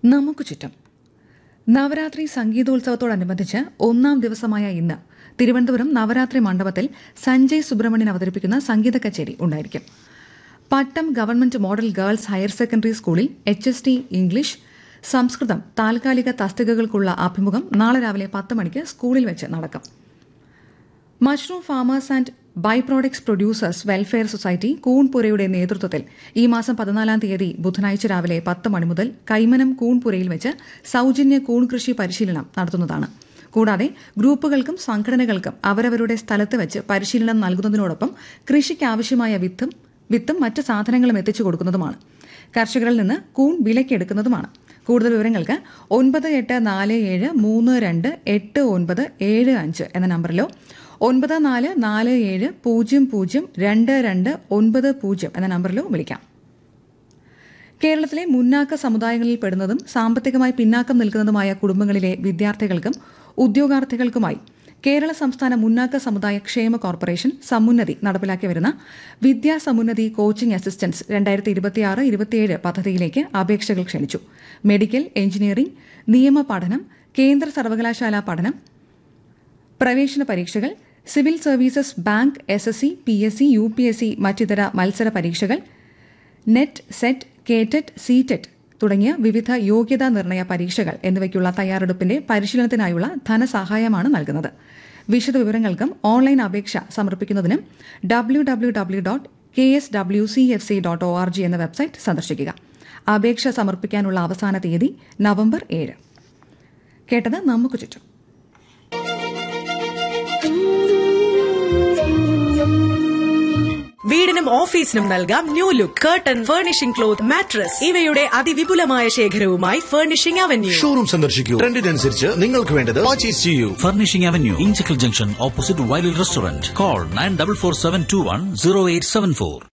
നമുക്ക് ചുറ്റും നവരാത്രി സംഗീതോത്സവത്തോടനുബന്ധിച്ച് ഒന്നാം ദിവസമായ ഇന്ന് തിരുവനന്തപുരം നവരാത്രി മണ്ഡപത്തിൽ സഞ്ജയ് സുബ്രഹ്മണ്യൻ അവതരിപ്പിക്കുന്ന സംഗീത കച്ചേരി ഉണ്ടായിരിക്കും Pattom government model girls higher secondary സ്കൂളിൽ H S T English Sanskrit താൽക്കാലിക തസ്തികകൾക്കുള്ള അഭിമുഖം നാളെ രാവിലെ പത്ത് മണിക്ക് സ്കൂളിൽ വെച്ച് നടക്കും mushroom farmers and by products producers welfare society കൂൺപുരയുടെ നേതൃത്വത്തിൽ ഈ മാസം പതിനാലാം തീയതി ബുധനാഴ്ച രാവിലെ പത്ത് മണി മുതൽ കൈമനം കൂൺപുരയിൽ വെച്ച് സൌജന്യ കൂൺ കൃഷി പരിശീലനം നടത്തുന്നതാണ് കൂടാതെ ഗ്രൂപ്പുകൾക്കും സംഘടനകൾക്കും അവരവരുടെ സ്ഥലത്ത് വെച്ച് പരിശീലനം നൽകുന്നതിനോടൊപ്പം കൃഷിക്ക് ആവശ്യമായ വിത്തും വിത്തും മറ്റ് സാധനങ്ങളും എത്തിച്ചു കൊടുക്കുന്നതുമാണ് കർഷകരിൽ നിന്ന് കൂൺ വിലക്കെടുക്കുന്നതുമാണ് കൂടുതൽ വിവരങ്ങൾക്ക് ഒൻപത് എട്ട് നാല് ഏഴ് മൂന്ന് രണ്ട് എട്ട് ഒൻപത് ഏഴ് അഞ്ച് എന്ന നമ്പറിലോ ഒൻപത് നാല് നാല് ഏഴ് പൂജ്യം പൂജ്യം രണ്ട് രണ്ട് ഒൻപത് പൂജ്യം എന്ന നമ്പറിലോ വിളിക്കാം കേരളത്തിലെ മുന്നാക്ക സമുദായങ്ങളിൽ പെടുന്നതും സാമ്പത്തികമായി പിന്നാക്കം നിൽക്കുന്നതുമായ കുടുംബങ്ങളിലെ വിദ്യാർത്ഥികൾക്കും ഉദ്യോഗാർത്ഥികൾക്കുമായി കേരള സംസ്ഥാന മുന്നാക്ക സമുദായ ക്ഷേമ കോർപ്പറേഷൻ സമുന്നതി നടപ്പിലാക്കി വരുന്ന വിദ്യാ സമുന്നതി കോച്ചിംഗ് അസിസ്റ്റൻസ് രണ്ടായിരത്തി ഇരുപത്തിയാറ് ഇരുപത്തിയേഴ് പദ്ധതിയിലേക്ക് അപേക്ഷകൾ ക്ഷണിച്ചു മെഡിക്കൽ എഞ്ചിനീയറിംഗ് നിയമ പഠനം കേന്ദ്ര സർവകലാശാല പഠനം പ്രവേശന പരീക്ഷകൾ civil services bank S S C P S C U P S C മറ്റിതര മത്സര പരീക്ഷകൾ നെറ്റ് സെറ്റ് കേറ്ററ്റ് സിടെറ്റ് തുടങ്ങിയ വിവിധ യോഗ്യതാ നിർണയ പരീക്ഷകൾ എന്നിവയ്ക്കുള്ള തയ്യാറെടുപ്പിന്റെ പരിശീലനത്തിനായുള്ള ധനസഹായമാണ് നൽകുന്നത് വിശദ വിവരങ്ങൾക്കും ഓൺലൈൻ അപേക്ഷ സമർപ്പിക്കുന്നതിനും W W W dot K S W C F C dot O R G എന്ന വെബ്സൈറ്റ് സന്ദർശിക്കുക അപേക്ഷ സമർപ്പിക്കാനുള്ള അവസാന തീയതി നവംബർ ഏഴ് കേട്ടത് നമുക്ക് ചുറ്റും വീടിനും ഓഫീസിനും നൽകാം new look curtain furnishing cloth mattress ഇവയുടെ അതിവിപുലമായ ശേഖരവുമായി ഫർണിഷിംഗ് അവന്യൂ ഷോറൂം സന്ദർശിക്കൂ ട്രെൻഡിനനുസരിച്ച് നിങ്ങൾക്ക് വേണ്ടത് പർച്ചേസ് ചെയ്യൂ Furnishing Avenue, Inchicle Junction, opposite Wiley Restaurant. Call 9447210874.